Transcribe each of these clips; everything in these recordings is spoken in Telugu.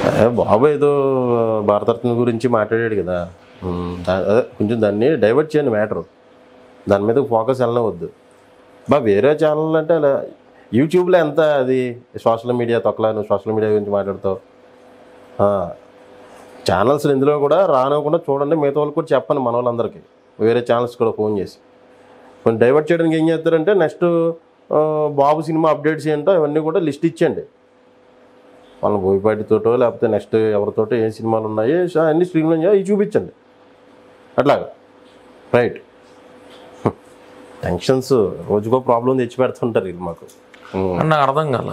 ఏ, బాబు ఏదో భారతరత్న గురించి మాట్లాడాడు కదా ఉమ్, దా- అదే కొంచెం దాన్ని డైవర్ట్ చేయండి మ్యాటర్ దాని మీద ఫోకస్ వెళ్ళవద్దు బా వేరే ఛానల్ అంటే అలా యూట్యూబ్లో ఎంత అది సోషల్ మీడియా తొక్కలా నువ్వు సోషల్ మీడియా గురించి మాట్లాడతావు ఛానల్స్ ఇందులో కూడా రానివ్వకుండా చూడండి మిగతా వాళ్ళకి కూడా చెప్పండి మన వాళ్ళందరికీ వేరే ఛానల్స్ కూడా ఫోన్ చేసి కొంచెం డైవర్ట్ చేయడానికి ఏం చేస్తారంటే నెక్స్ట్ బాబు సినిమా అప్డేట్స్ ఏంటో అవన్నీ కూడా లిస్ట్ ఇచ్చేయండి వాళ్ళ బోయపాటితోటో లేకపోతే నెక్స్ట్ ఎవరితోటో ఏ సినిమాలు ఉన్నాయి సో అన్ని స్క్రీన్లో ఇవి చూపించండి అట్లాగా రైట్ టెన్షన్స్ రోజుకో ప్రాబ్లం తెచ్చి పెడుతుంటారు ఇది మాకు ఉమ్. అని నాకు అర్థం కాల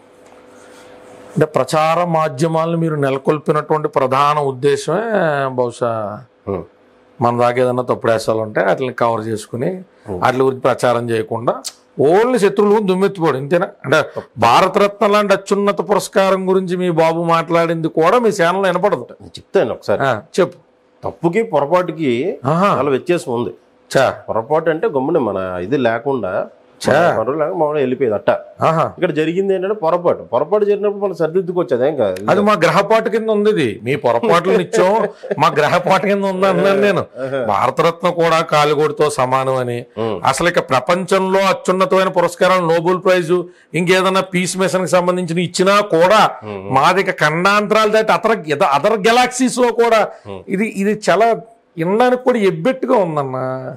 అంటే ప్రచార మాధ్యమాలను మీరు నెలకొల్పినటువంటి ప్రధాన ఉద్దేశమే బహుశా ఉమ్. మన దాకా ఏదైనా తప్పుడేసాలు ఉంటే వాటిని కవర్ చేసుకుని వాటి గురించి ప్రచారం చేయకుండా ఓన్లీ శత్రువులు దుమ్మెత్తిపోడు ఇంతేనా అంటే భారతరత్న లాంటి అత్యున్నత పురస్కారం గురించి మీ బాబు మాట్లాడింది కూడా మీ ఛానల్లో వినపడదు నేను చెప్తాను ఒకసారి ఆ, చెప్పు తప్పుకి పొరపాటుకి ఆహా చాలా వ్యత్యాసం ఉంది చా పొరపాటు అంటే గమ్మున మన ఇది లేకుండా మన లేక మామూలుగా వెళ్ళిపోయేది అట్ట ఆహా ఇక్కడ జరిగింది ఏంటంటే పొరపాటు పొరపాటు జరిగినప్పుడు మనం సరిదిద్దుకోవచ్చు అదేం కాదు అది మా గ్రహపాటు కింద ఉంది ఇది మీ పొరపాట్లు నిత్యం మా గ్రహపాటు కింద ఉంది అన్నాను నేను భారతరత్న కూడా కాలిగోడితో సమానం అని ఉమ్. అసలు ఇక ప్రపంచంలో అత్యున్నతమైన పురస్కారాలు నోబెల్ ప్రైజ్ ఇంకేదన్నా పీస్ మిషన్ కి సంబంధించిన ఇచ్చినా కూడా మాది ఇక ఖండాంతరాలు దాటి అతర అదర్ గెలాక్సీస్ లో కూడా ఇది ఇది చాలా వినడానికి కూడా ఎబ్బెట్టుగా ఉందన్న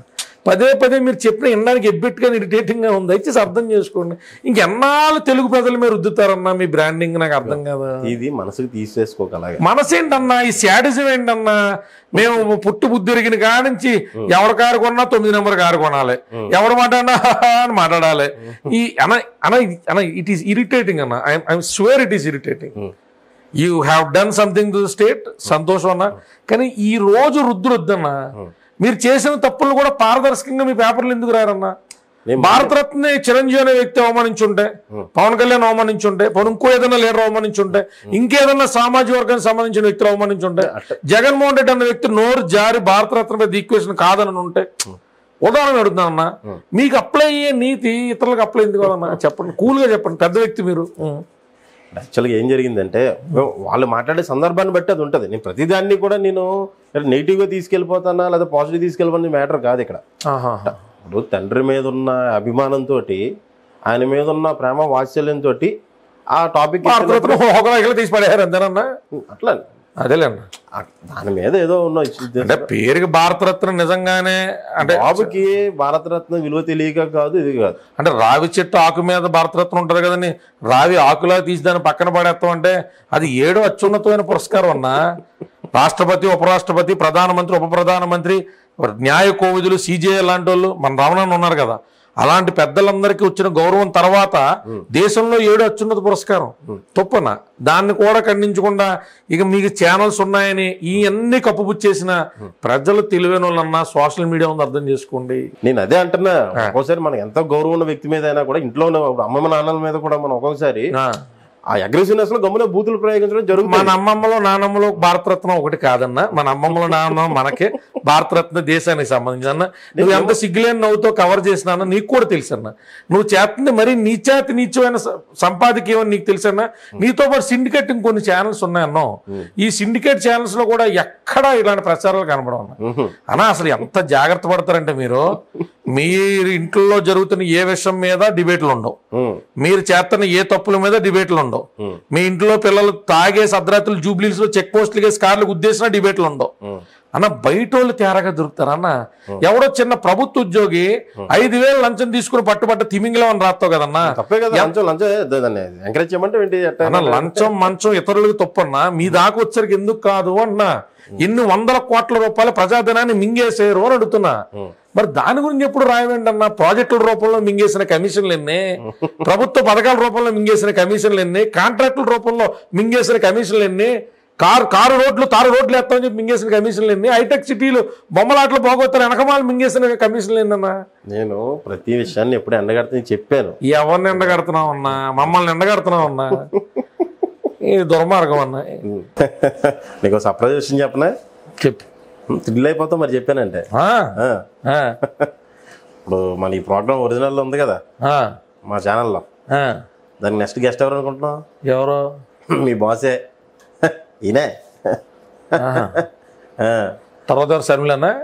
పదే పదే మీరు చెప్పిన వినడానికి ఎబ్బెట్టుగా ఇరిటేటింగ్ గా ఉంది దయచేసి అర్థం చేసుకోండి ఇంకెన్నాళ్ళు తెలుగు ప్రజల మీద రుద్దుతారన్నా మీ బ్రాండింగ్ నాకు అర్థం కదా ఇది మనసుకు తీసేసుకోగలగా మనసేంటన్నా ఈ శాడిజం ఏంటన్నా మేము పుట్టు బుద్ధి ఎరిగిన కానించి ఎవరి కారు కొన్నా తొమ్మిది నెంబర్ కారు కొనాలి ఎవరు మాట్లాడినా అని మాట్లాడాలి ఈ అన అన అన ఇట్ ఈస్ ఇరిటేటింగ్ అన్న I'm swear it is irritating you have done something to state సంతోషం అన్న కానీ ఈ రోజు రుద్దురొద్దన్న మీరు చేసిన తప్పులు కూడా పారదర్శకంగా మీ పేపర్లు ఎందుకు రారన్నా నేను భారతరత్న చిరంజీవి అనే వ్యక్తి అవమానించుంటే పవన్ కళ్యాణ్ అవమానించుంటే పవన్ ఇంకో ఏదైనా లీడర్ అవమానించుంటే ఇంకేదైనా సామాజిక వర్గానికి సంబంధించిన వ్యక్తులు అవమానించుంటే జగన్మోహన్ రెడ్డి అనే వ్యక్తి నోరు జారి భారతరత్న మీద ఈక్వేషన్ కాదని ఉంటే ఉదాహరణ అడుగుతానన్నా మీకు అప్లై అయ్యే నీతి ఇతరులకు అప్లై ఎందుకు కాదన్నా చెప్పండి కూల్గా చెప్పండి పెద్ద వ్యక్తి మీరు యాక్చువల్గా ఏం జరిగిందంటే వాళ్ళు మాట్లాడే సందర్భాన్ని బట్టి అది ఉంటుంది నేను ప్రతిదాన్ని కూడా నేను నెగిటివ్గా తీసుకెళ్ళిపోతానా లేదా పాజిటివ్ తీసుకెళ్ళిపోయిన మ్యాటర్ కాదు ఇక్కడ ఆహా. ఇప్పుడు తండ్రి మీద ఉన్న అభిమానంతో ఆయన మీద ఉన్న ప్రేమ వాత్సల్యంతో ఆ టాపిక్ భారతరత్న హోగా ఇక్కడ తీసి పడేయారు అంతేనన్నా అట్లా అదేలేండి ఆ దాని మీద ఏదో ఉన్న అంటే పేరుకి భారతరత్న నిజంగానే అంటే బాబుకి భారతరత్న విలువ తెలియక కాదు ఇది కాదు అంటే రావి చెట్టు ఆకు మీద భారతరత్న ఉంటుంది కదండి రావి ఆకులా తీసి దాన్ని పక్కన పడేస్తాం అంటే అది ఏడో అత్యున్నతమైన పురస్కారం అన్న రాష్ట్రపతి ఉపరాష్ట్రపతి ప్రధానమంత్రి ఉప ప్రధానమంత్రి న్యాయ కోవిదులు సీజే లాంటి వాళ్ళు మన రమణన్ ఉన్నారు కదా అలాంటి పెద్దలందరికీ వచ్చిన గౌరవం తర్వాత దేశంలో ఏడు అత్యున్నత పురస్కారం తప్పన దాన్ని కూడా ఖండించకుండా ఇక మీకు ఛానల్స్ ఉన్నాయని ఈ అన్ని కప్పుపుచ్చేసిన ప్రజలు తెలివైన వాళ్ళన్నా సోషల్ మీడియా ఉంది అర్థం చేసుకోండి నేను అదే అంటున్నా ఒక్కోసారి మనకి ఎంత గౌరవం ఉన్న వ్యక్తి మీద అయినా కూడా ఇంట్లో ఉన్న ఇప్పుడు అమ్మమ్మ నాన్నల మీద కూడా మనం ఒక్కొక్కసారి ఆ. ఆ అగ్రెసివ్నెస్ లో గమ్మున బూతులు ప్రయోగించడం జరుగుతుంది మన అమ్మమ్మలో నానమ్మలో భారతరత్న ఒకటి కాదన్న మన అమ్మమ్మలో నాన్న మనకే భారతరత్న దేశానికి సంబంధించి అన్న నువ్వు ఎంత సిగ్గులేని నవ్వుతో కవర్ చేసినా నీకు కూడా తెలుసు అన్న నువ్వు చేస్తుంది మరీ నీచాతి నీచమైన స- సంపాదకీయం నీకు తెలుసు అన్న నీతో పాటు సిండికేట్ ఇంకొన్ని ఛానల్స్ ఉన్నాయన్నో ఈ సిండికేట్ ఛానల్స్ లో కూడా ఎక్కడా ఇలాంటి ప్రచారాలు కనబడవు అన్న మ్హూ. అన్నా అసలు ఎంత జాగ్రత్త పడతారంటే మీరు మీరు ఇంట్లో జరుగుతున్న ఏ విషయం మీద డిబేట్లు ఉండవు ఉమ్. మీరు చేస్తున్న ఏ తప్పుల మీద డిబేట్లు ఉండవు Hmm. మీ ఇంట్లో పిల్లలు తాగే సద్రాత్రులు జూబ్లీస్ లో చెక్ పోస్టులు వేసి కార్లు గుద్దేసిన డిబేట్లు ఉండవు ఉమ్. అన్న బయట వాళ్ళు తేరగా దొరుకుతారు అన్న ఎవడో చిన్న ప్రభుత్వ ఉద్యోగి ఐదు వేలు లంచం తీసుకుని పట్టుబట్ట తిమింగలం అని రాస్తావు కదన్నా తప్పే కదా లంచం లంచం ఏ, దాన్ని ఎంకరేజ్ చేయమంటే ఏంటి ఎట్టా? అన్న లంచం మంచం ఇతరులకు తప్పన్నా మీ దాకా వచ్చరికి ఎందుకు కాదు అన్నా ఎన్ని వందల కోట్ల రూపాయల ప్రజాధనాన్ని మింగేసారు అని అడుగుతున్నా మరి దాని గురించి ఎప్పుడు రాయవేండి అన్న ప్రాజెక్టుల రూపంలో మింగేసిన కమిషన్లు ఎన్ని ప్రభుత్వ పథకాల రూపంలో మింగేసిన కమిషన్లు ఎన్ని కాంట్రాక్టుల రూపంలో మింగేసిన కమిషన్లు ఎన్ని కారు కారు రోడ్లు తారు రోడ్లు ఎత్తామని చెప్పి మింగేసిన కమిషన్లు ఎన్ని హైటెక్ సిటీలు బొమ్మలాట్లు పోగొత్తారు వెనకమాలు మింగేసిన కమిషన్లు ఎన్నన్నా నేను ప్రతి విషయాన్ని ఎప్పుడు ఎండగడతాను చెప్పాను ఎవరిని ఎండగడుతున్నావు అన్నా మమ్మల్ని ఎండగడుతున్నావు అన్నా ఇది దుర్మార్గం అన్నా నీకు సర్ప్రైజ్ విషయం చెప్పనా చెప్పు థ్రిల్ అయిపోతాం మరి చెప్పానంటే ఆ, ఆ. ఆ, ఇప్పుడు మన ఈ ప్రోగ్రామ్ ఒరిజినల్ ఉంది కదా ఆ, మా ఛానల్లో ఆ. దానికి నెక్స్ట్ గెస్ట్ ఎవరు అనుకుంటున్నాం ఎవరు మీ బాసే ఈయనే ఆహా. ఆ. తర్వాత ఎవరు శర్మిలన్నా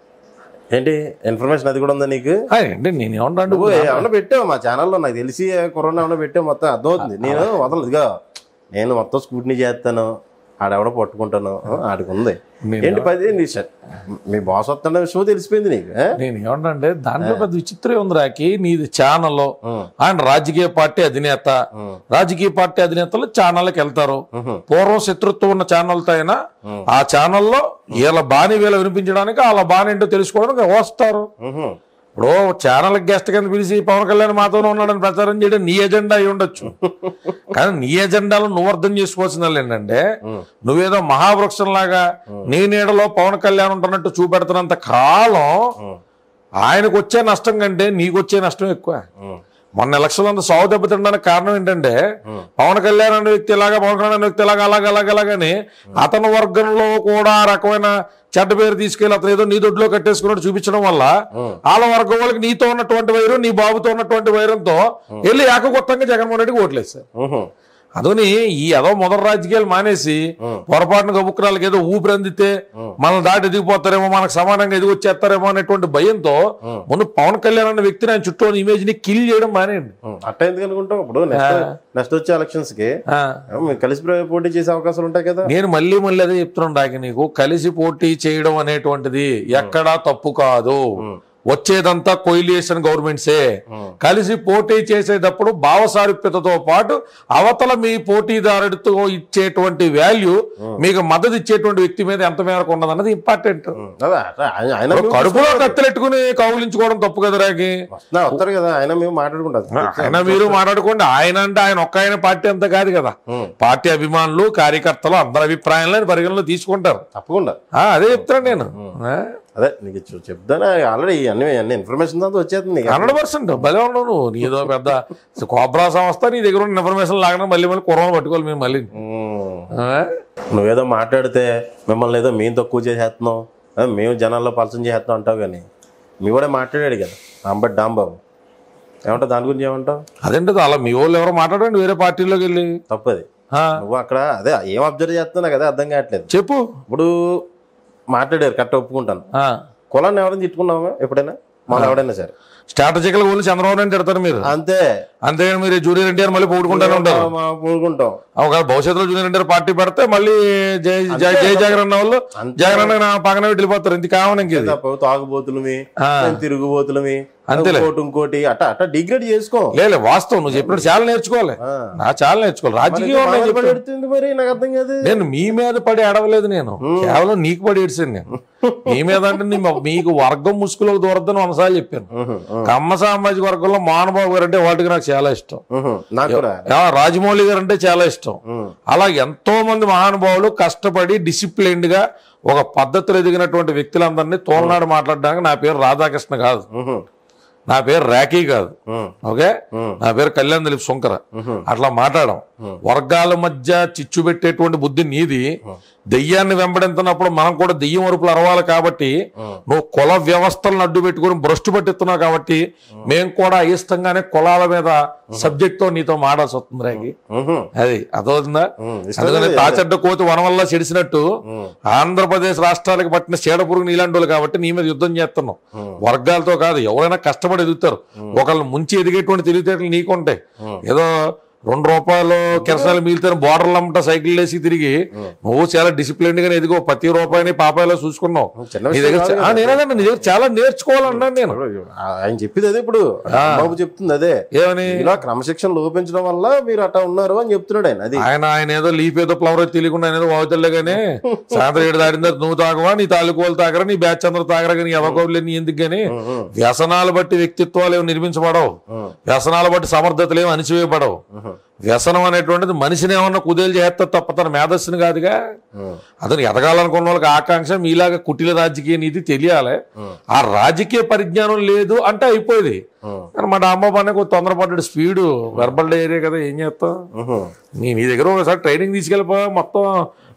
ఏంటి ఇన్ఫర్మేషన్ అది కూడా ఉందా నీకు అంటే నేను ఏమన్నా నువ్వు ఏమన్నా పెట్టావు మా ఛానల్లో నాకు తెలిసి కరోనా ఏమన్నా పెట్టావు మొత్తం అర్థమవుతుంది నేను వదలదు ఇదిగో నేను మొత్తం స్కూటీని చేస్తాను ఆడెవడో పట్టుకుంటాను ఆడికి ఉంది నేను- ఏంటి పది నీ ష- మీ బాస్ వస్తున్న విషయం తెలిసిపోయింది నీకు ఆ? నేను ఏమంటే దాంట్లో పెద్ద విచిత్రం ఉంది రాకి నీది ఛానల్ ఉం. ఆయన రాజకీయ పార్టీ అధినేత ఉం. రాజకీయ పార్టీ అధినేతలు ఛానల్కి వెళ్తారు ఉహు. పూర్వం శత్రుత్వం ఉన్న ఛానల్తో అయినా ఆ ఛానల్లో వీళ్ళ బాని వీళ్ళ వినిపించడానికి వాళ్ళ బాని ఏంటో తెలుసుకోవడానికి వస్తారు ఉహు. ఇప్పుడు ఛానల్ గెస్ట్ కింద పిలిచి పవన్ కళ్యాణ్ మాతోనే ఉన్నాడని ప్రచారం చేయడం నీ ఎజెండా అయి ఉండొచ్చు కానీ నీ ఎజెండాలో నువ్వు అర్థం చేసుకోవాల్సింది ఏంటంటే నువ్వేదో మహావృక్షం లాగా నీ నీడలో పవన్ కళ్యాణ్ ఉంటున్నట్టు చూపెడుతున్నంత కాలం ఉం. ఆయనకు వచ్చే నష్టం కంటే నీకు వచ్చే నష్టం ఎక్కువ ఉం. మొన్న ఎలక్షన్ అంతా సాగు దెబ్బతినడానికి కారణం ఏంటంటే పవన్ కళ్యాణ్ అనే వ్యక్తి ఇలాగా పవన్ కళ్యాణ్ అనే వ్యక్తి ఇలాగా అలాగ అలాగ అలాగని అతని వర్గంలో కూడా ఆ రకమైన చెడ్డ పేరు తీసుకెళ్లి అతను ఏదో నీ దొడ్లో కట్టేసుకున్నట్టు చూపించడం వల్ల వాళ్ళ వర్గం వాళ్ళకి నీతో ఉన్నటువంటి వైరం నీ బాబుతో ఉన్నటువంటి వైరంతో వెళ్ళి ఏకగొత్తంగా జగన్మోహన్ రెడ్డికి ఓట్లేస్తారు ఉహు. అదని ఈ ఏదో మొదటి రాజకీయాలు మానేసి పొరపాటున గబుక్కురాలకి ఏదో ఊపిరి అందితే మనం దాటి ఎదిగిపోతారేమో మనకు సమానంగా ఎదిగి వచ్చేస్తారేమో అనేటువంటి భయంతో ముందు పవన్ కళ్యాణ్ అనే వ్యక్తిని ఆయన చుట్టూ ఉన్న ఇమేజ్ ని కిల్ చేయడం మానేయండి ఉం. అట్ట ఎందుకు అనుకుంటావు ఇప్పుడు నెక్స్ట్ నెక్స్ట్ వచ్చే ఎలక్షన్స్ కి ఆ, మీరు కలిసి ప్ర- పోటీ చేసే అవకాశాలు ఉంటాయి కదా నేను మళ్ళీ మళ్ళీ అదే చెప్తున్నాను రాకి నీకు కలిసి పోటీ చేయడం అనేటువంటిది ఎక్కడా తప్పు కాదు వచ్చేదంతా కొయిలియేషన్ గవర్నమెంట్సే కలిసి పోటీ చేసేటప్పుడు భావసారూప్యతతో పాటు అవతల మీ పోటీదారుడితో ఇచ్చేటువంటి వాల్యూ మీకు మద్దతు ఇచ్చేటువంటి వ్యక్తి మీద ఎంత మేరకు ఉన్నదన్నది ఇంపార్టెంట్ ఉం. అదే అట్లా ఆయన- ఆయన మేము కడుపులో కత్తెలెట్టుకుని కౌలించుకోవడం తప్పు కదా రాకి వస్తున్నా వస్తారు కదా ఆయన మేము మాట్లాడుకుంటాం ఆయన మీరు మాట్లాడుకోండి ఆయన అంటే ఆయన ఒక్క ఆయన పార్టీ అంత కాదు కదా ఉం. పార్టీ అభిమానులు కార్యకర్తలు అందరి అభిప్రాయాలను పరిగణలో తీసుకుంటారు తప్పకుండా ఆ, అదే చెప్తాను నేను ఆ, అదే నీకు చూ- చెప్తాను ఆల్రెడీ అన్ని అన్ని ఇన్ఫర్మేషన్ అంతా వచ్చేస్తుంది నీకు. హండ్రెడ్ పర్సెంట్ భలే ఉండవు నువ్వు నీదో పెద్ద కోబ్రా సంస్థ నీ దగ్గర ఉన్న ఇన్ఫర్మేషన్ లాగానే మళ్ళీ మళ్ళీ కుర్రలు పట్టుకోవాలి మేము మళ్ళీ ఉం. ఆ? నువ్వేదో మాట్లాడితే మిమ్మల్ని ఏదో మేము తక్కువ చేసేస్తున్నాం ఆ, మేము జనాల్లో పలసం చేసేస్తున్నాం అంటావు కానీ మీ కూడా మాట్లాడాడు కదా అంబటి డాంబాబు ఏమంటావు దాని గురించి ఏమంటావు అదేంటి అలా మీ వాళ్ళు ఎవరో మాట్లాడండి వేరే పార్టీలోకి వెళ్ళి తప్పది ఆ, నువ్వు అక్కడ అదే ఏం అబ్జర్వ్ చేస్తున్నా కదా అర్థం కావట్లేదు చెప్పు ఇప్పుడు మాట్లాడారు కరెక్ట్ ఒప్పుకుంటాను ఆ, కులాన్ని ఎవరైనా తిట్టుకున్నావా ఎప్పుడైనా మన ఎవడైనా సరే స్ట్రాటజికల్ ఓన్లీ చంద్రబాబు నాయుడు తిడతారు మీరు అంతే అంతేగాని మీరు జూనియర్ ఎన్టీఆర్ మళ్ళీ పోగొట్టుకుంటానే ఉంటారు మా పూడుకుంటాం ఒక భవిష్యత్తులో జూనియర్ ఎన్టీఆర్ పార్టీ పెడితే మళ్ళీ జై జై జై జగన్ అన్న వాళ్ళు అంతే. జగన్ అన్న నా పక్కన పెట్టి వెళ్ళిపోతారు ఇంత కావాలి ఇంక ఇది తప్ప తాగుబోతులమి ఆ. తిరుగుబోతులమి అంతేలే. ఇంకోటి ఇంకోటి అట్ట అట్ట డిగ్రేడ్ చేసుకో లేదు వాస్తవం నువ్వు చెప్పినట్టు చాలా నేర్చుకోవాలి ఆ. నా చాలా నేర్చుకోవాలి రాజకీయం మన నేను మీద పడి చెప్తాను. ఎడుతుంది మరి నాకు అర్థం కాదు నేను మీ మీద పడి అడవలేదు నేను కేవలం నీకు పడి ఏడ్చాను నేను మీ మీద అంటే నీ- మీకు వర్గం ముసుగులోకి దూరద్దని మనసారి చెప్పాను ఉహు, ఉహు, కమ్మ సామాజిక వర్గంలో మోహన్బాబు గారు అంటే వాటికి నాకు చాలా ఇష్టం ఉహు. నాకు కూడా ఆ, రాజమౌళి గారు అంటే చాలా ఇష్టం ఉమ్, అలా ఎంతో మంది మహానుభావులు కష్టపడి డిసిప్లైన్డ్ గా ఒక పద్ధతిలో ఎదిగినటువంటి వ్యక్తులందరినీ తోలనాడు మాట్లాడడానికి నా పేరు రాధాకృష్ణ కాదు ఉహు, నా పేరు రాఖీ కాదు ఉమ్, ఓకే ఉమ్. నా పేరు కళ్యాణ్ దిలీప్ శంకర అట్లా మాట్లాడడం వర్గాల మధ్య చిచ్చు పెట్టేటువంటి బుద్ధి నీది దెయ్యాన్ని వెంబడించినప్పుడు మనం కూడా దెయ్యం వరుపులు అరవాలి కాబట్టి నువ్వు కుల వ్యవస్థలను అడ్డు పెట్టుకుని భ్రష్టు పట్టిస్తున్నావు కాబట్టి మేము కూడా అయిష్టంగానే కులాల మీద సబ్జెక్ట్ తో నీతో మాడాల్సి వస్తుంది రాగి ఉహు, అది అదవుతుందా ఉమ్. ఇష్టం అందుకని లేదు. తాచెడ్డ కోతి వనం వల్ల చెడిసినట్టు ఉమ్, ఆంధ్రప్రదేశ్ రాష్ట్రాలకు పట్టిన చీడపురుగు నీలాంటి వాళ్ళు కాబట్టి నీ మీద యుద్ధం చేస్తున్నాం వర్గాలతో కాదు ఎవరైనా కష్టపడి ఎదుగుతారు ఒకళ్ళు ముంచి ఎదిగేటువంటి తెలివితేటలు నీకుంటాయి ఏదో రెండు రూపాయలు కిరసాలు మిగిలితే బోర్డర్లు అమ్మట సైకిల్ వేసి తిరిగి నువ్వు చాలా డిసిప్లిన్ గా ఎదిగో ప్రతి రూపాయిని పాపాయలో చూసుకున్నావు చిన్న నీ విషయం దగ్గర కాదు ఆ, నేనేదన్నా నీ దగ్గర చాలా నేర్చుకోవాలన్నాను నేను ఆయన చెప్పింది అదే ఇప్పుడు బాబు చెప్తుంది అదే ఏమని ఇలా క్రమశిక్షణ లోపించడం వల్ల మీరు అట్లా ఉన్నారు అని చెప్తున్నాడు ఆయన అది ఆయన ఆయన ఏదో లీఫ్ ఏదో ఫ్లవర్ తెలియకుండా ఆయన ఏదో వాగుతలే కానీ సాయంత్రం ఏడు దాటిన తర్వాత నువ్వు తాగవా నీ తాలూకోలు తాగరా నీ బ్యాచ్ అందరూ తాగరా కానీ ఎవకోలు నీ ఎందుకు కానీ ఉమ్, వ్యసనాలు బట్టి వ్యక్తిత్వాలు ఏమి నిర్మించబడవు ఉమ్, వ్యసనాలు బట్టి సమర్థతలు ఏమి అణిచివేయబడవు ఉహు, వ్యసనం అనేటువంటిది మనిషిని ఏమన్నా కుదేలు చేస్తా తప్ప తన మేధస్సుని కాదుగా ఉమ్, అతను ఎదగాలనుకున్న వాళ్ళకి ఆకాంక్ష మీలాగా కుటిల రాజకీయ నీతి తెలియాలి ఆ రాజకీయ పరిజ్ఞానం లేదు అంటే అయిపోయింది ఉమ్, కానీ మా డాంబాబు అనే కొంచెం తొందరపడ్డాడు స్పీడు వెర్బల్ ఏరియా కదా ఏం చేస్తావు ఉహు. నీ నీ దగ్గర ఒకసారి ట్రైనింగ్ తీసుకెళ్ళిపో మొత్తం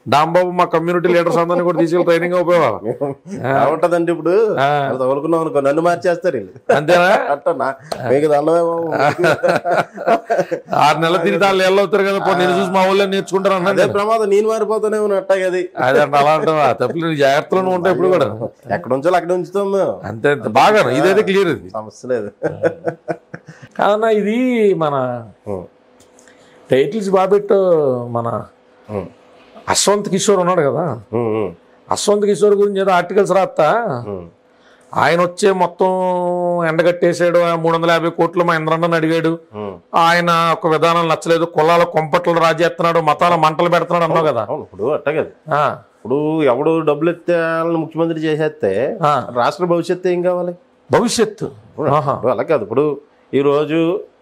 డాంబాబు మా కమ్యూనిటీ లీడర్స్ అందరినీ కూడా తీసుకెళ్ళి ట్రైనింగ్ ఉపయోగం ఏముంటదండి ఇప్పుడు అది తగులుకున్నాం అనుకో నన్ను మార్చేస్తారు వీళ్ళు అంతేనా అట్ట నా మీకు దండమే బాబు. ఆరు నెలలు తిరిగి వాళ్ళు ఎల్ల అవుతారు కదా పో నేను చూసి మా ఊళ్ళో నేర్చుకుంటారు అదే అన్నది ప్రమాదం నేను మారిపోతానే ఉన్నా అట్టాగే అది అదే అంటే అలా అంటావా తప్పులు జాగ్రత్తలో ఉంటాయి ఇప్పుడు కూడా ఎక్కడ ఉంచాలో అక్కడ ఉంచుతాం మేము అంతే అంతే. బాగా ఇదైతే క్లియర్ ఇది సమస్య లేదు కాదన్నా ఇది మన ఉం. టైటిల్స్ బాబెట్ మన ఉం. అశ్వంత్ కిషోర్ ఉన్నాడు కదా ఉం, ఉం, అశ్వంత్ కిషోర్ గురించి ఏదో ఆర్టికల్స్ రాస్తా ఉం. ఆయన వచ్చే మొత్తం ఎండగట్టేసాడు ఆ మూడు వందల యాభై కోట్లు మా ఇంద్రన్నని అడిగాడు ఉం. ఆయన ఒక విధానం నచ్చలేదు కులాల కొంపట్లు రాజేస్తున్నాడు మతాల మంటలు పెడుతున్నాడు అన్నావు కదా అవును ఇప్పుడు అట్టగే అది. ఆ, ఇప్పుడు ఎవడు డబ్బులు ఎత్తే వాళ్ళని ముఖ్యమంత్రి చేసేస్తే ఆ. రాష్ట్ర భవిష్యత్తు ఏం కావాలి భవిష్యత్తు ఆహా. ఇప్పుడు అలా కాదు ఇప్పుడు ఈ రోజు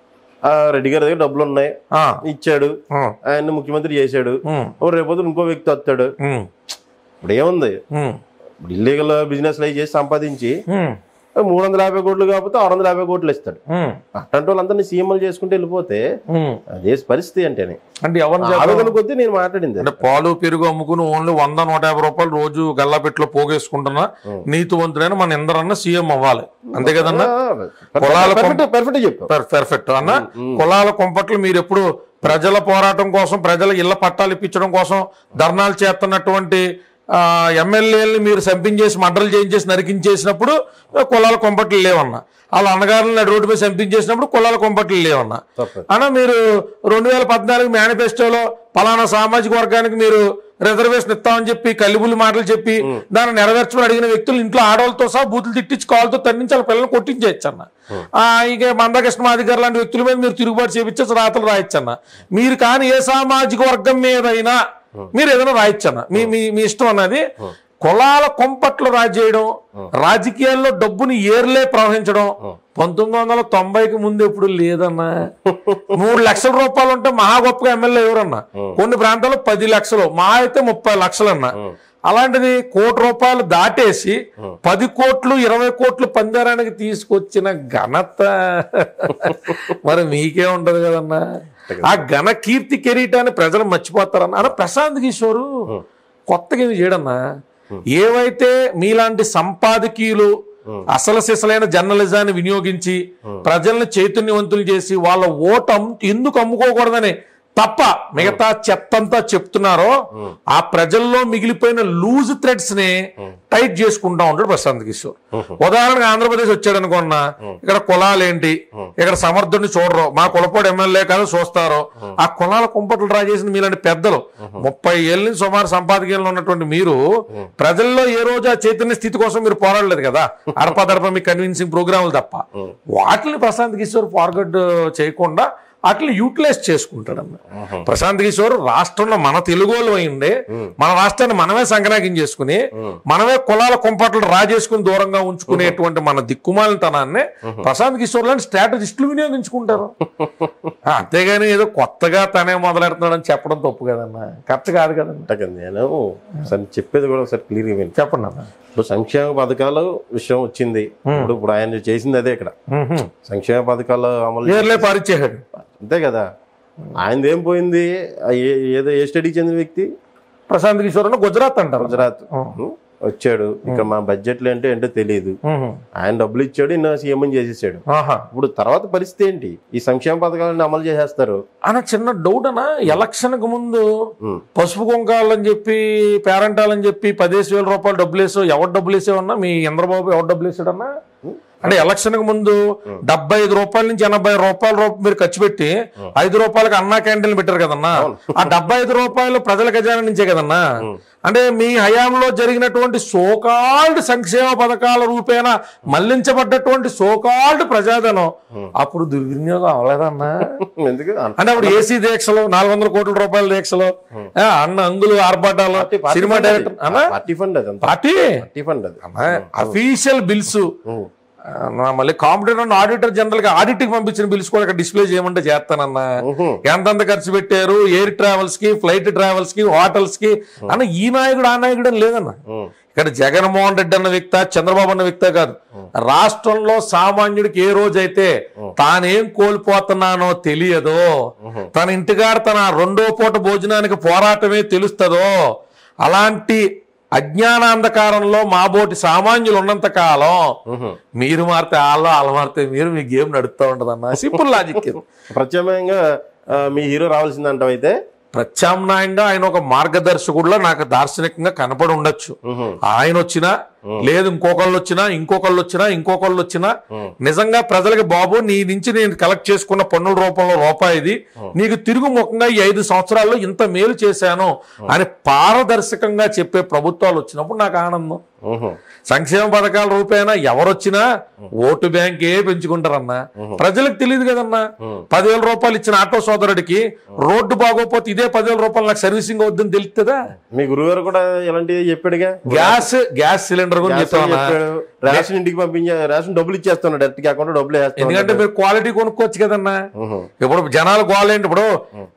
ఆ రెడ్డి గారి దగ్గర డబ్బులు ఉన్నాయి ఆ, ఇచ్చాడు ఉం, ఆయన్ని ముఖ్యమంత్రి చేశాడు ఉం, ఓ రేపొద్దు ఇంకో వ్యక్తి వస్తాడు ఉం, ఇప్పుడు ఏముంది ఉం, ఇప్పుడు ఇల్లీగల్ బిజినెస్ అవి చేసి సంపాదించి ఉం, మూడు వందల యాభై కోట్లు కాకపోతే ఆరు వందల యాభై కోట్లు ఇస్తాడు ఉం, అట్లాంటి వాళ్ళందరినీ సీఎంలు చేసుకుంటూ వెళ్ళిపోతే ఉం. అదే పరిస్థితి అంటేనే అంటే ఎవరిని చెప్ప- ఆవేదన కొద్దీ నేను మాట్లాడింది అంటే పాలు పెరుగు అమ్ముకుని ఓన్లీ వంద నూట యాభై రూపాయలు రోజు గల్లాపెట్లో పోగేసుకుంటున్నా నీతివంతుడైన మన ఇందరన్న సీఎం అవ్వాలి అంతే కదన్నా కులాల పర్ఫెక్ట్ పర్ఫెక్ట్ చెప్పావు పర్- పర్ఫెక్ట్ అన్న కులాల కొంపట్లు మీరు ఎప్పుడు ప్రజల పోరాటం కోసం ప్రజల ఇళ్ల పట్టాలు ఇప్పించడం కోసం ధర్నాలు చేస్తున్నటువంటి ఆ, ఎమ్మెల్యేలని మీరు సంపించేసి మంటలు చేయించేసి నరికించేసినప్పుడు ఆ, కులాల కొంపట్లు లేవన్నా వాళ్ళ అన్నగారులను రోడ్డు మీద సంపించేసినప్పుడు కులాల కొంపట్లు లేవన్నా తప్పదు అన్న మీరు రెండు వేల పద్నాలుగు మేనిఫెస్టోలో పలానా సామాజిక వర్గానికి మీరు రిజర్వేషన్ ఇస్తామని చెప్పి కల్లిబుల్లి మాటలు చెప్పి దాన్ని నెరవేర్చమని అడిగిన వ్యక్తులు ఇంట్లో ఆడవాళ్ళతో సహా బూతులు తిట్టించి కాళ్ళతో తన్నించి వాళ్ళ పిల్లల్ని కొట్టించేయచ్చు అన్న ఆ, ఇక మందకృష్ణ మాదిగారు లాంటి వ్యక్తుల మీద మీరు తిరుగుబాటు చేపించేసి రాతలు రాయొచ్చన్న మీరు కానీ ఏ సామాజిక వర్గం మీదైనా మీరు ఏదైనా రాయొచ్చన్న మీ మీ మీ ఇష్టం అన్నది కులాల కొంపట్లు రాజేయడం రాజకీయాల్లో డబ్బుని ఏర్లే ప్రవహించడం పంతొమ్మిది వందల తొంభైకి ముందు ఎప్పుడు లేదన్నా మూడు లక్షల రూపాయలు ఉంటే మహా గొప్పగా ఎమ్మెల్యే ఎవరన్నా కొన్ని ప్రాంతాల్లో పది లక్షలు మా అయితే ముప్పై లక్షలు అన్న అలాంటిది కోటి రూపాయలు దాటేసి పది కోట్లు ఇరవై కోట్లు పందేరానికి తీసుకొచ్చిన ఘనత మరి మీకే ఉంటది కదన్నా ఆ ఘన కీర్తి కెరీటాన్ని ప్రజలు మర్చిపోతారన్న అన్న ప్రశాంత్ కిషోరు కొత్తగా ఏమి చేయడన్నా ఏవైతే మీలాంటి సంపాదకీయులు అసలు సిసలైన జర్నలిజాన్ని వినియోగించి ప్రజల్ని చైతన్యవంతులు చేసి వాళ్ళ ఓటం ఎందుకు అమ్ముకోకూడదని తప్ప మిగతా చెత్తంతా చెప్తున్నారో ఆ ప్రజల్లో మిగిలిపోయిన లూజ్ థ్రెడ్స్ ని టైట్ చేసుకుంటా ఉంటాడు ప్రశాంత్ కిషోర్ ఉదాహరణకు ఆంధ్రప్రదేశ్ వచ్చాడు అనుకున్నా ఇక్కడ కులాలేంటి ఇక్కడ సమర్థుడిని చూడరు మా కులపోడు ఎమ్మెల్యే కాదు చూస్తారు ఆ కులాల కుంపట్లు డ్రా చేసిన మీలాంటి పెద్దలు ముప్పై ఏళ్ళ నుంచి సుమారు సంపాదకీయంలో ఉన్నటువంటి మీరు ప్రజల్లో ఏ రోజు ఆ చైతన్య స్థితి కోసం మీరు పోరాడలేదు కదా అడపదడప మీ కన్విన్సింగ్ ప్రోగ్రాములు తప్ప వాటిని ప్రశాంత్ కిషోర్ ఫార్వర్డ్ చేయకుండా వాటిని యూటిలైజ్ చేసుకుంటాడన్న ప్రశాంత్ కిషోర్ రాష్ట్రంలో మన తెలుగు వాళ్ళు అయిండే మన రాష్ట్రాన్ని మనమే సంక్రాంతం చేసుకుని మనమే కులాల కుంపట్లు రాజేసుకుని దూరంగా ఉంచుకునేటువంటి మన దిక్కుమాలితనాన్ని ప్రశాంత్ కిషోర్ లాంటి స్ట్రాటజిస్టులు వినియోగించుకుంటారు ఆ, అంతేగాని ఏదో కొత్తగా తనే మొదలెడుతున్నాడని చెప్పడం తప్పు కదన్న కరెక్ట్ కాదు కదన్న అంటాక నేను ఒకసారి చెప్పేది కూడా ఒకసారి క్లియర్ ఇవ్వండి చెప్పండి అన్న ఇప్పుడు సంక్షేమ పథకాలు విషయం వచ్చింది ఇప్పుడు ఇప్పుడు ఆయన చేసింది అదే ఇక్కడ సంక్షేమ పథకాలు అమలు ఏర్లే పారిచ్చేసాడు అంతే కదా ఆయనది ఏం పోయింది ఆ ఏ- ఏదో ఏ స్టడీకి చెందిన వ్యక్తి ప్రశాంత్ కిషోర్ అన్న గుజరాత్ అంటారు గుజరాత్ వచ్చాడు ఇక్కడ మా బడ్జెట్లు ఏంటో ఏంటో తెలియదు ఉహు. ఆయన డబ్బులు ఇచ్చాడు ఇన్న సీఎం చేసేసాడు ఆహా ఇప్పుడు తర్వాత పరిస్థితి ఏంటి ఈ సంక్షేమ పథకాలను అమలు చేసేస్తారు అన్న చిన్న డౌట్ అన్న ఎలక్షన్ కు ముందు ఉమ్. పసుపు కుంకాలని చెప్పి పేరెంటాలని చెప్పి పదిహేను వేల రూపాయలు డబ్బులు వేసావు ఎవరు డబ్బులు వేసావన్నా మీ ఇంద్రబాబు ఎవరు డబ్బులు వేసాడన్నా అంటే ఎలక్షన్ కు ముందు డెబ్బై ఐదు రూపాయల నుంచి ఎనభై రూపాయల రూపాయలు మీరు ఖర్చు పెట్టి ఐదు రూపాయలకి అన్నా క్యాంటీన్లు పెట్టారు కదన్నా ఆ డెబ్బై ఐదు రూపాయలు ప్రజల ఖజానా నుంచే కదన్నా అంటే మీ హయాంలో జరిగినటువంటి సోకాల్డ్ సంక్షేమ పథకాల రూపేణ మళ్లించబడ్డటువంటి సోకాల్డ్ ప్రజాధనం అప్పుడు దుర్వినియోగం అవ్వలేదన్నా ఎందుకు అంటే అప్పుడు ఏసీ దీక్షలు నాలుగు వందల కోట్ల రూపాయల దీక్షలు ఆ, అన్న అంగులు ఆర్భాటాలు సినిమా డైరెక్టర్ అన్న పార్టీ ఫండ్ అది అంతా పార్టీ పార్టీ ఫండ్ అది అఫీషియల్ బిల్స్ ఉమ్. మళ్ళీ కాంపిటేటర్ ఆడిటర్ జనరల్ గా ఆడిట్ కి పంపించిన బిల్స్ కూడా ఇక్కడ డిస్ప్లే చేయమంటే చేస్తానన్నా ఉహు. ఎంతెంత ఖర్చు పెట్టారు ఎయిర్ ట్రావెల్స్ కి ఫ్లైట్ ట్రావెల్స్ కి హోటల్స్ కి అన్న ఈ నాయకుడు ఆ నాయకుడు అని లేదన్న ఉమ్. ఇక్కడ జగన్మోహన్ రెడ్డి అన్న వ్యక్త చంద్రబాబు అన్న వ్యక్త కాదు రాష్ట్రంలో సామాన్యుడికి ఏ రోజైతే తానేం కోల్పోతున్నానో తెలియదో తన ఇంటిగారు తన రెండో పూట భోజనానికి పోరాటమే తెలుస్తుందో అలాంటి అజ్ఞానాంధకారంలో మాబోటి సామాన్యులు ఉన్నంత కాలం ఉహు. మీరు మారితే వాళ్ళు వాళ్ళు మారితే మీరు మీ గేమ్ నడుస్తూ ఉంటుంది అన్న సింపుల్ లాజిక్ ఇది. ప్రత్యామ్నాయంగా ఆ, మీ హీరో రావాల్సిందంటావు అయితే ప్రత్యామ్నాయంగా ఆయన ఒక మార్గదర్శకుడులో నాకు దార్శనికంగా కనపడి ఉండొచ్చు ఉహు. ఆయన వచ్చినా లేదు ఇంకొకళ్ళు వచ్చినా ఇంకొకళ్ళు వచ్చినా ఇంకొకళ్ళు వచ్చినా ఉం. నిజంగా ప్రజలకి బాబు నీ నుంచి నేను కలెక్ట్ చేసుకున్న పన్నుల రూపంలో రూపాయి ఇది నీకు తిరుగు ముఖంగా ఈ ఐదు సంవత్సరాల్లో ఇంత మేలు చేశాను అని పారదర్శకంగా చెప్పే ప్రభుత్వాలు వచ్చినప్పుడు నాకు ఆనందం ఉహు. సంక్షేమ పథకాల రూపేణా ఎవరొచ్చినా ఓటు బ్యాంకే పెంచుకుంటారన్నా ప్రజలకు తెలియదు కదన్నా పదివేల రూపాయలు ఇచ్చిన ఆటో సోదరుడికి రోడ్డు బాగోపోతే ఇదే పదివేల రూపాయలు నాకు సర్వీసింగ్ అవుద్దని తెలుస్తుందా మీ గురుగారు కూడా ఇలాంటివి చెప్పాడుగా గ్యాస్ గ్యాస్ సిలిండర్ గురించి గ్యాస్ చెప్తామన్నా చెప్పాడు రేషన్ ఇంటికి పంపించే రేషన్ డబ్బులు ఇచ్చేస్తున్నాడు డైరెక్ట్ అకౌంట్ డబ్బులు ఎందుకంటే వేస్తున్నాడు మీరు క్వాలిటీ కొనుక్కోవచ్చు కదన్నా ఉహు. ఇప్పుడు జనాలు గోలేంటి ఇప్పుడు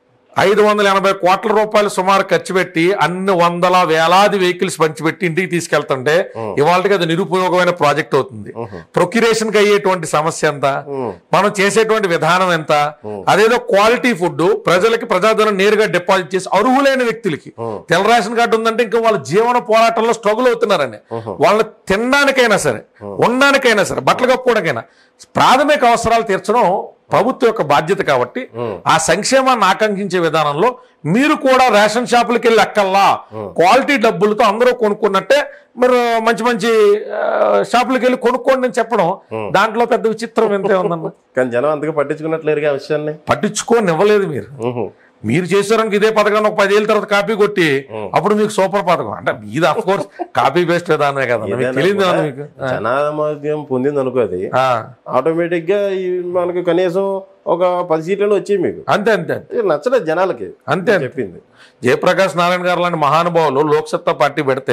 ఐదు వందల ఎనభై కోట్ల రూపాయలు సుమారు ఖర్చు పెట్టి అన్ని వందల వేలాది వెహికల్స్ పంచిపెట్టి ఇంటికి తీసుకెళ్తుంటే ఇవాళకి అది నిరుపయోగమైన ప్రాజెక్ట్ అవుతుంది ప్రొక్యురేషన్ కి అయ్యేటువంటి సమస్య ఎంత మనం చేసేటువంటి విధానం ఎంత అదేదో క్వాలిటీ ఫుడ్ ప్రజలకి ప్రజాధనం నేరుగా డిపాజిట్ చేసి అర్హులైన వ్యక్తులకి తెల్ల రేషన్ కార్డు ఉందంటే ఇంకా వాళ్ళ జీవన పోరాటంలో స్ట్రగుల్ అవుతున్నారని వాళ్ళని తినడానికైనా సరే ఉండడానికైనా సరే బట్టలు కప్పుకోవడానికైనా ప్రాథమిక అవసరాలు తీర్చడం ప్రభుత్వం యొక్క బాధ్యత కాబట్టి ఆ సంక్షేమాన్ని ఆకాంక్షించే విధానంలో మీరు కూడా రేషన్ షాపులకి వెళ్ళి ఎక్కల్లా క్వాలిటీ డబ్బులతో అందరూ కొనుక్కున్నట్టే మీరు మంచి మంచి ఆ, షాపులకి వెళ్ళి కొనుక్కోండి అని చెప్పడం దాంట్లో పెద్ద విచిత్రం ఎంతే ఉందన్న కానీ జనం అంతగా పట్టించుకున్నట్లేరుగా ఆ విషయాన్ని పట్టించుకొని ఇవ్వలేదు మీరు ఉహు. మీరు చేసారనుకో ఇదే పథకాన్ని ఒక పదేళ్ళ తర్వాత కాపీ కొట్టి అప్పుడు మీకు సూపర్ పథకం అంటే ఇది అఫ్ కోర్స్ కాపీ పేస్ట్ విధానమే కదా మీకు ఏదైనా తెలియదు కూడా మీకు జనామోద్యం పొందింది అనుకో అది ఆ, ఆటోమేటిక్ గా ఈ మనకు కనీసం ఒక పది సీట్లను వచ్చాయి మీకు అంతే అంతే ఇది నచ్చలేదు జనాలకి అంతే అంతే. చెప్పింది జయప్రకాష్ నారాయణ గారు లాంటి మహానుభావులు లోక్సత్తా పార్టీ పెడితే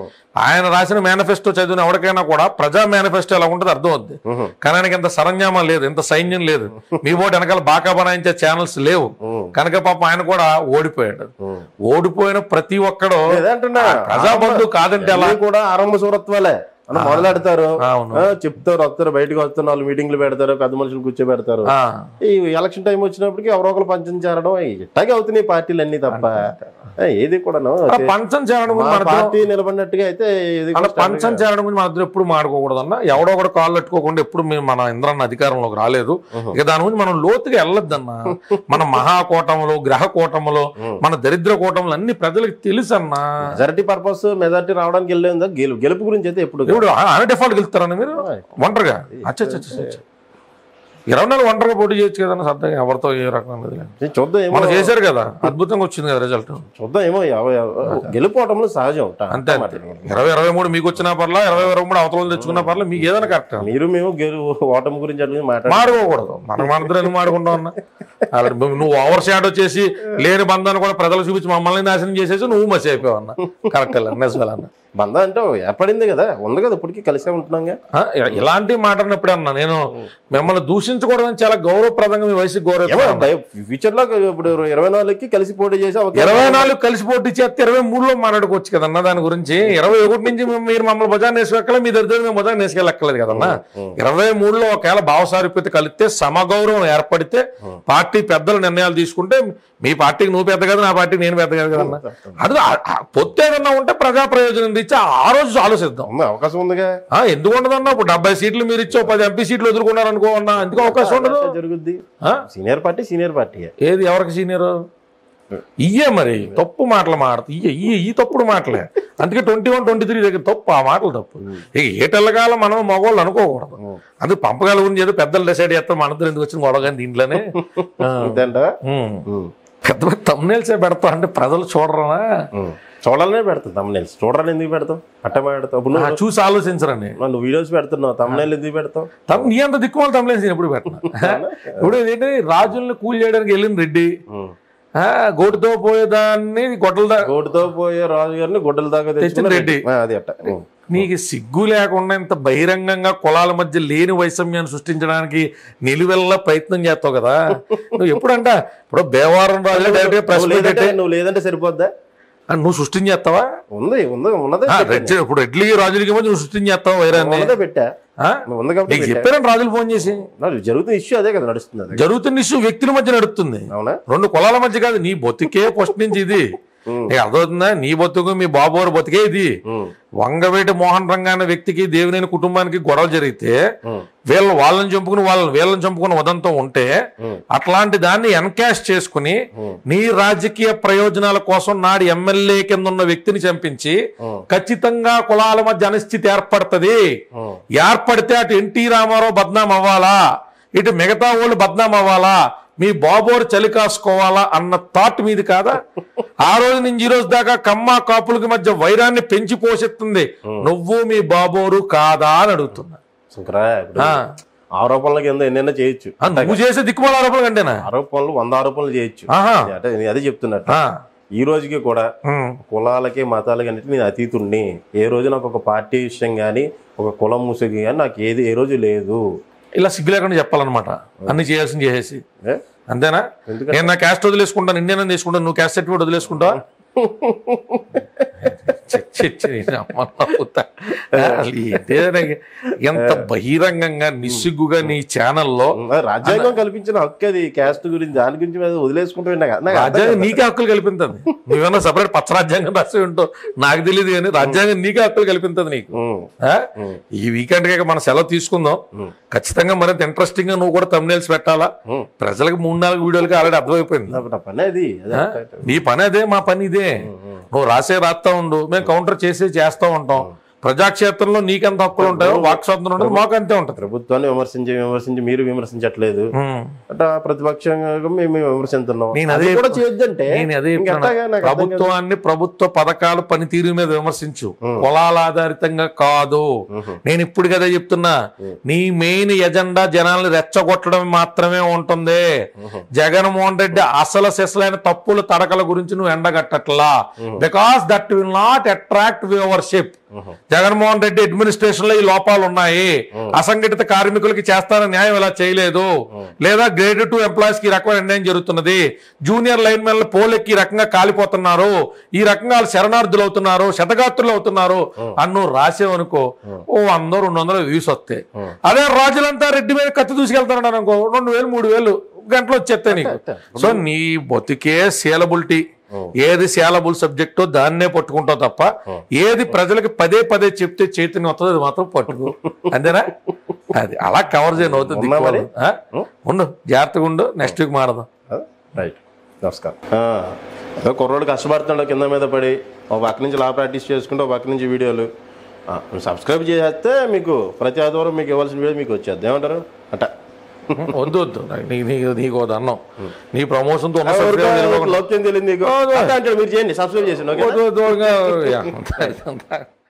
ఆయన రాసిన మేనిఫెస్టో చదివిన ఎవరికైనా కూడా ప్రజా మేనిఫెస్టో ఎలా ఉంటుంది అర్థం అవుద్ది ఉహు. కానీ ఆయనకి ఇంత సరంజామా లేదు ఇంత సైన్యం లేదు మీ ఓటు వెనకాల బాకా బనాయించే ఛానల్స్ లేవు ఉం. కనుక పాపం ఆయన కూడా ఓడిపోయాడు ఉం. ఓడిపోయిన ప్రతి ఒక్కడు లేదంటున్నా ప్రజాబంధు కాదంటే ఎలా అన్నీ కూడా ఆరంభ సూరత్వాలే అని మొదలెడతారు అవును ఆ, చెప్తారు వస్తారు బయటకు వస్తారు వాళ్ళు మీటింగ్లు పెడతారు పెద్ద మనుషులు కూర్చోబెడతారు ఆ, ఈ ఎలక్షన్ టైం వచ్చినప్పటికి ఎవరో ఒకరు పంచం చేరడం ఇట్టాగే అవుతున్నాయి పార్టీలు అన్ని తప్ప ఆ, ఏది కూడా అలా పంచం చేరడం గురించి మన ఇద్దరం- పార్టీ నిలబడినట్టుగా అయితే ఏది అలా కూడా పంచం చేరడం గురించి మన ఇద్దరు ఎప్పుడు మాడుకోకూడదు అన్న ఎవడో ఒకడు కాళ్ళు పెట్టుకోకుండా ఎప్పుడు మేము మన ఇంద్రాన్ని అధికారంలోకి రాలేదు ఇక దాని గురించి మనం లోతుగా వెళ్ళొద్దన్న మన మహాకూటములు గ్రహ కూటములు మన దరిద్ర కూటములు అన్ని ప్రజలకు తెలుసు అన్న మెజారిటీ పర్పస్ మెజారిటీ రావడానికి వెళ్ళేందా గెలు గెలుపు గురించి అయితే ఎప్పుడు ఇప్పుడు అన్ డిఫాల్ట్ గెలుస్తారన్న మీరు ఒంటరిగా అచ్చా అచ్చా, అచ్చా, అచ్చా. ఇరవై నాలుగు ఒంటరిగా పోటీ చేయొచ్చు కదన్న సరదాగా ఎవరితో ఏ రకం చూద్దాం ఏమో మనం చేశారు కదా అద్భుతంగా వచ్చింది కదా రిజల్ట్ చూద్దాం ఏమో ఎవ- ఎవ- గెలుపోవటంలో సహజం అంతే అంతే ఇరవై ఇరవై మూడు మీకు వచ్చినా పర్లా ఇరవై ఇరవై మూడు అవతల తెచ్చుకున్నా పర్లా మీకు ఏదైనా కరెక్ట్ మీరు మేము గెలు ఓటమి గురించి అట్లా మాట్లాడు మాడుకోకూడదు మనం మనందరం ఎందుకు మాడుకుంటాం అన్న అలాంటి నువ్వు- నువ్వు ఓవర్ షాడో చేసి లేని బంధాన్ని కూడా ప్రజలు చూపించి మమ్మల్ని నాశనం చేసేసి నువ్వు మసి అయిపోయావు అన్న కరెక్ట్ నిజమే అన్న బంధం అంటే ఏర్పడింది కదా ఉంది కదా ఇప్పటికీ కలిసే ఉంటున్నాగా ఆ, ఇ- ఇలాంటి మాట్లాడినప్పుడు అన్న నేను మిమ్మల్ని దూషించకూడదని చాలా గౌరవప్రదంగా మీ వయసుకి గౌరవ ఫ్యూచర్ లో ఇప్పుడు ఇరవై నాలుగుకి కలిసి పోటీ చేసి ఒకే- ఇరవై నాలుగు కలిసి పోటీ చేస్తే ఇరవై మూడులో మాట్లాడుకోవచ్చు కదన్న దాని గురించి ఇరవై ఒకటి నుంచి మేము- మీరు మమ్మల్ని భుజాన్ని వేసుకెళ్ళ మీ దగ్గర మేము భుజాన్ని వేసుకెళ్ళక్కర్లేదు కదన్నా ఇరవై మూడులో ఒకవేళ భావసారూప్యత కలిస్తే సమగౌరవం ఏర్పడితే పార్టీ పెద్దలు నిర్ణయాలు తీసుకుంటే మీ పార్టీకి నువ్వు పెద్ద కదా నా పార్టీకి నేను పెద్ద కదా కదన్నా అది ఆ- ఆ పొత్తు ఏదన్నా ఉంటే ప్రజా ప్రయోజనం ఇచ్చి ఆ రోజు ఆలోచిద్దాం ఉంది అవకాశం ఉందిగా ఆ, ఎందుకు ఉండదన్నా ఇప్పుడు డెబ్బై సీట్లు మీరు ఇచ్చో పది ఎంపీ సీట్లు వదులుకున్నారు అనుకో అన్నా ఎందుకు అవకాశం ఉండదు జరుగుద్ది ఆ? సీనియర్ పార్టీ సీనియర్ పార్టీ ఏది ఎవరికి సీనియర్ ఇయ్యే మరి తప్పు మాటలు మాడతా ఇయ్య ఇయ్య ఈ తప్పుడు మాటలే అందుకే ట్వంటీ వన్ ట్వంటీ త్రీ దగ్గర తప్పు ఆ మాటలు తప్పు ఇక ఏటెల్లగాల మనం మగవాళ్ళు అనుకోకూడదు అది పంపకాల గురించి ఏదో పెద్దలు డిసైడ్ చేస్తాం మనందరం ఎందుకు వచ్చిన గొడవ కానీ దీంట్లోనే ఆ, అంతేంట ఉమ్. పెద్ద పెద్ద తమ్నేల్సే పెడతా అంటే ప్రజలు చూడరా చూడాలనే పెడతాం తమ్నేల్స్ చూడాలని ఎందుకు పెడతాం అట్ట పెడతావు ఇప్పుడు ఆ, నువ్వు చూసి ఆలోచించరండి నువ్వు వీడియోస్ పెడుతున్నావు తమ్నేల్ ఎందుకు పెడతావు తమ్ నీ అంత దిక్కుమాల తమ్నేల్స్ నేను ఎప్పుడు పెట్టినా ఇప్పుడు ఏంటి రాజుల్ని కూల్ చేయడానికి వెళ్ళిన రెడ్డి ఆ, గోటుతో పోయేదాన్ని గొడ్డల దా- గోటుతో పోయే రాజు గారిని గొడ్డల దాకా తెచ్చిన తెచ్చిన రెడ్డి. అది అట్ట ఉం. నీకు సిగ్గు లేకుండా ఇంత బహిరంగంగా కులాల మధ్య లేని వైషమ్యాన్ని సృష్టించడానికి నిలువెల్లా ప్రయత్నం చేస్తావు కదా నువ్వు ఎప్పుడంట ఇప్పుడు బేవారం రాజు డైరెక్ట్ ప్రెస్ నువ్వు మీట్ లేదంటే పెట్టి నువ్వు లేదంటే సరిపోద్దా ఆ, నువ్వు సృష్టించేస్తావా ఉంది ఉంది ఉన్నదే ఆ, పెట్టా. రెడ్డి ఇప్పుడు రెడ్లికి రాజులకి మధ్య నువ్వు సృష్టించేస్తావా వైరాన్ని ఉన్నదే పెట్టా ఆ? నువ్వు ఉంది కాబట్టి నీకు పెట్టా. చెప్పాను రాజులు ఫోన్ చేసి నాకు జరుగుతున్న ఇష్యూ అదే కదా నడుస్తుంది అది జరుగుతున్న ఇష్యూ వ్యక్తుల మధ్య నడుస్తుంది అవునా రెండు కులాల మధ్య కాదు నీ బొత్తికే ఫస్ట్ నుంచి ఇది నీకు అర్థమవుతుందా నీ బతుకు మీ బాబోరు బతికే ఇది ఉమ్, వంగవేటి మోహన్ రంగా అనే వ్యక్తికి దేవినేని కుటుంబానికి గొడవ జరిగితే ఉమ్, వీళ్ళు వాళ్ళని చంపుకుని వాళ్ళని వీళ్ళని చంపుకుని ఉదంతం ఉంటే ఉమ్. అట్లాంటి దాన్ని ఎన్కాష్ చేసుకుని ఉమ్. నీ రాజకీయ ప్రయోజనాల కోసం నాడు ఎమ్మెల్యే కింద ఉన్న వ్యక్తిని చంపించి ఉమ్. ఖచ్చితంగా కులాల మధ్య అనిశ్చితి ఏర్పడుతుంది ఉమ్. ఏర్పడితే అటు ఎన్టీ రామారావు బద్నాం అవ్వాలా ఇటు మిగతా వాళ్ళు బద్నాం అవ్వాలా మీ బాబోరు చలి కాసుకోవాలా అన్న థాట్ మీది కాదా ఆ రోజు నుంచి ఈ రోజు దాకా కమ్మ కాపులకి మధ్య వైరాన్ని పెంచి పోషిస్తుంది నువ్వు మీ బాబోరు కాదా అని అడుగుతున్నా శంకరా ఇప్పుడు ఆ. ఆరోపణల కింద ఎన్నైనా చేయొచ్చు ఆ, నువ్వు చేసే దిక్కుమాల ఆరోపణలు కంటేనా ఆరోపణలు వంద ఆరోపణలు చేయొచ్చు ఆహా అంటే నేను అదే చెప్తున్నట్టు ఆ, ఈ రోజుకి కూడా ఉమ్, కులాలకి మతాలకి అన్నిటి నేను అతీతుణ్ణి ఏ రోజు నాకు ఒక పార్టీ విషయం కానీ ఒక కులం ముసుగు కానీ నాకు ఏది ఏ రోజు లేదు ఇలా సిగ్గు లేకుండా చెప్పాలన్నమాట అన్ని చేయాల్సింది చేసేసి ఏ? అంతేనా ఎందుకంటే నేను నా క్యాస్ట్ వదిలేసుకుంటాను ఇండియన్ తీసుకుంటాను నువ్వు క్యాస్ట్ సర్టిఫికేట్ వదిలేసుకుంటావా చి, చి, చి, నీ అమ్మ నవ్వుతా. అసలు ఏంటిదే ఎంత బహిరంగంగా నిస్సిగ్గుగా నీ ఛానల్లో రాజ్యాంగం కల్పించిన హక్కు అది క్యాస్ట్ గురించి దాని గురించి మీద వదిలేసుకుంటూ నాకు నాకు అర్థం రాజ్యాంగం నీకే హక్కులు కల్పించింది నువ్వేమన్నా సపరేట్ పచ్చ రాజ్యాంగం రాసి ఉంటావు నాకు తెలియదు కానీ రాజ్యాంగం నీకే హక్కులు కల్పించింది నీకు ఉమ్, ఆ? ఉమ్, ఈ వీకెండ్ కి మనం సెలవు తీసుకుందాం ఉమ్, ఖచ్చితంగా మరింత ఇంట్రెస్టింగ్ గా నువ్వు కూడా తమ్నేల్స్ పెట్టాలా ఉమ్. ప్రజలకు మూడు నాలుగు వీడియోలకి ఆల్రెడీ అర్థమైపోయింది నా- నా పని అది అదే ఆ? నీ పని అదే మా పని ఇదే నువ్వు రాసే రాస్తా ఉండు మేము కౌంటర్ చేసే చేస్తా ఉంటాం ప్రజాక్షేత్రంలో నీకెంత హక్కులు ఉంటాయో వాక్ స్వాతంత్రం ఉంటుంది మాకు అంతే ఉంటుంది ప్రభుత్వాన్ని విమర్శించి విమర్శించి మీరు విమర్శించట్లేదు ఉమ్. అట్లా ప్రతిపక్షంగా మేము విమర్శిస్తున్నాం నేను అది అదే కూడా చేయొద్దంటే నేను అదే ఇంక చెప్తున్నా. ఎట్లాగా నాకు అర్థం కాదు. ప్రభుత్వాన్ని ప్రభుత్వ పథకాలు పనితీరు మీద విమర్శించు కులాల ఆధారితంగా కాదు ఉహు. నేను ఇప్పుడు కదా చెప్తున్నా నీ మెయిన్ ఎజెండా జనాల్ని రెచ్చగొట్టడం మాత్రమే ఉంటుంది జగన్మోహన్ రెడ్డి అసలు సెసలైన తప్పుల తడకల గురించి నువ్వు ఎండగట్టట్లా because that will not attract viewership ఉహు. జగన్మోహన్ రెడ్డి అడ్మినిస్ట్రేషన్ లో ఈ లోపాలు ఉన్నాయి అసంఘటిత కార్మికులకి చేస్తాన న్యాయం ఇలా చేయలేదు లేదా గ్రేడ్ టూ ఎంప్లాయీస్ కి ఈ రకమైన అన్యాయం జరుగుతున్నది జూనియర్ లైన్ మెన్లు పోలెక్కి ఈ రకంగా కాలిపోతున్నారు ఈ రకంగా వాళ్ళు శరణార్థులు అవుతున్నారు శతగాత్రులు అవుతున్నారు అన్ను రాసేవనుకో ఓ వంద రెండు వందలు వ్యూస్ వస్తాయి అదే రాజులంతా రెడ్డి మీద కత్తి దూసుకెళ్తారన్నారు అనుకో రెండు వేలు మూడు వేలు గంటలు వచ్చేస్తాయి నీకు సో నీ బతికే సేలబిలిటీ ఏది సేలబుల్ సబ్జెక్టో దాన్నే పట్టుకుంటావు తప్ప ఏది ప్రజలకి పదే పదే చెప్తే చైతన్యం వస్తుందో అది మాత్రం పట్టుకో అంతేనా అది అలా కవర్ చేయను అవుతుంది ఉన్నా మరి? దిక్కు. ఆ? ఉండు జాగ్రత్తగా ఉండు నెక్స్ట్ వీక్ మాడదాం రైట్ నమస్కారం ఆ, ఏదో కుర్రోడు కష్టపడుతున్నాడు కింద మీద పడి ఒక పక్క నుంచి లా ప్రాక్టీస్ చేసుకుంటే ఒక పక్క నుంచి వీడియోలు ఆ, మీరు సబ్స్క్రైబ్ చేస్తే మీకు ప్రతి ఆదివారం మీకు ఇవ్వాల్సిన వీడియో మీకు వచ్చేది ఏమంటారు అట్ట వద్దు వద్దు నీకు నీకు నీకు ఓ దండం నీ ప్రమోషన్ తో ఉన్న subscribe చేసుకోకుండా- లోక్యం తెలియదు నీకు అట్ట అంటాడు మీరు చేయండి సబ్స్క్రైబ్ చేసి ఓకే వద్దు, వద్దు, ఇంకా- యా, అంతా- అంతా.